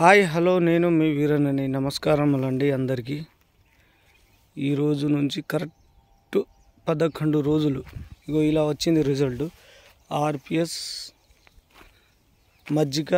hi hello నేను మీ వీరనని నమస్కారములండి అందరికీ ఈ రోజు నుంచి కరెక్ట్ పదకొండు రోజులు ఇగో ఇలా వచ్చింది రిజల్ట్ ఆర్పిఎస్ మజ్జిగ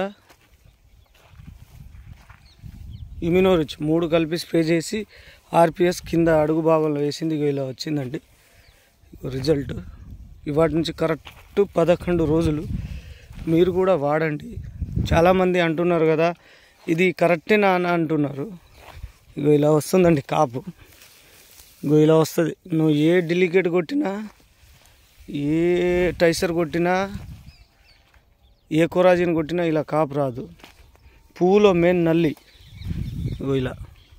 ఇమ్యూనోరిచ్ మూడు కలిపి స్ప్రే చేసి ఆర్పిఎస్ కింద అడుగు భాగంలో వేసింది ఇగో ఇలా వచ్చిందండి ఇగో రిజల్ట్ ఇవాటి నుంచి కరెక్ట్ పదకొండు రోజులు మీరు కూడా వాడండి చాలామంది అంటున్నారు కదా ఇది కరెక్టేనా అని అంటున్నారు ఇగో ఇలా వస్తుందండి కాపు ఇగో ఇలా వస్తుంది నువ్వు ఏ డెలికేట్ కొట్టినా ఏ టైసర్ కొట్టినా ఏ కొరాజిన్ కొట్టినా ఇలా కాపు రాదు పువ్వులో మెయిన్ నల్లి ఇగో ఇలా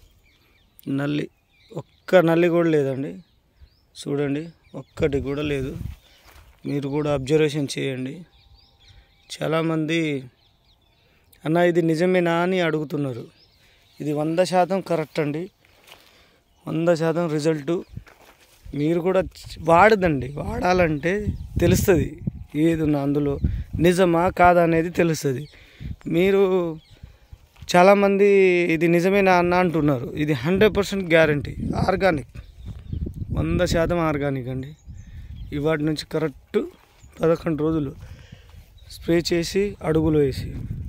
నల్లి ఒక్క నల్లి కూడా లేదండి చూడండి ఒక్కటి కూడా లేదు మీరు కూడా అబ్జర్వేషన్ చేయండి చాలామంది అన్న ఇది నిజమేనా అని అడుగుతున్నారు ఇది వంద శాతం కరెక్ట్ అండి వంద శాతం రిజల్ట్ మీరు కూడా వాడదండి వాడాలంటే తెలుస్తుంది ఏది ఉన్న అందులో నిజమా కాదా అనేది తెలుస్తుంది మీరు చాలామంది ఇది నిజమేనా అన్న అంటున్నారు ఇది హండ్రెడ్ పర్సెంట్ గ్యారంటీ ఆర్గానిక్ వంద శాతం ఆర్గానిక్ అండి ఇవాటి నుంచి కరెక్ట్ పదకొండు రోజులు స్ప్రే చేసి అడుగులు వేసి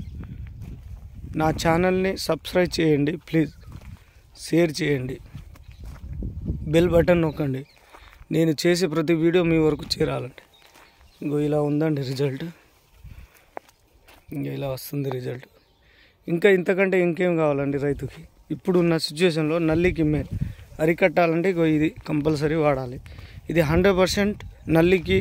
నా ఛానల్ని సబ్స్క్రైబ్ చేయండి ప్లీజ్ షేర్ చేయండి బెల్ బటన్ నొక్కండి నేను చేసే ప్రతి వీడియో మీ వరకు చేరాలండి ఇంకో ఇలా ఉందండి రిజల్ట్ ఇంకా ఇలా వస్తుంది రిజల్ట్ ఇంకా ఇంతకంటే ఇంకేం కావాలండి రైతుకి ఇప్పుడున్న సిచ్యువేషన్లో నల్లికి మెయిన్ అరికట్టాలంటే ఇగో ఇది కంపల్సరీ వాడాలి ఇది హండ్రెడ్ పర్సెంట్ నల్లికి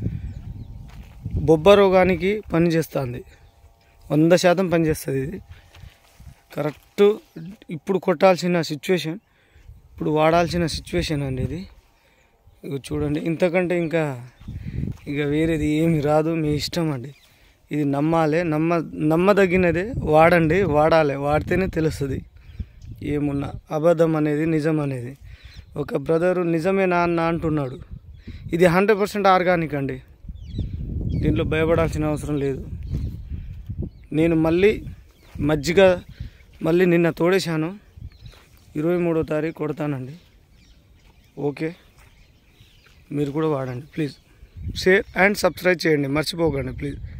బొబ్బ రోగానికి పనిచేస్తుంది వంద శాతం పనిచేస్తుంది ఇది కరెక్ట్ ఇప్పుడు కొట్టాల్సిన సిచ్యువేషన్ ఇప్పుడు వాడాల్సిన సిచ్యువేషన్ అండి ఇది ఇక చూడండి ఇంతకంటే ఇంకా ఇక వేరేది ఏమి రాదు మీ ఇష్టం అండి ఇది నమ్మాలి నమ్మ నమ్మదగినదే వాడండి వాడాలి వాడితేనే తెలుస్తుంది ఏమున్నా అబద్ధం అనేది నిజం అనేది ఒక బ్రదరు నిజమేనా అన్న అంటున్నాడు ఇది హండ్రెడ్ పర్సెంట్ ఆర్గానిక్ అండి దీంట్లో భయపడాల్సిన అవసరం లేదు నేను మళ్ళీ మజ్జిగ మళ్ళీ నిన్న తోడేశాను ఇరవై మూడో తారీఖు కొడతానండి ఓకే మీరు కూడా వాడండి ప్లీజ్ షేర్ అండ్ సబ్స్క్రైబ్ చేయండి మర్చిపోకండి ప్లీజ్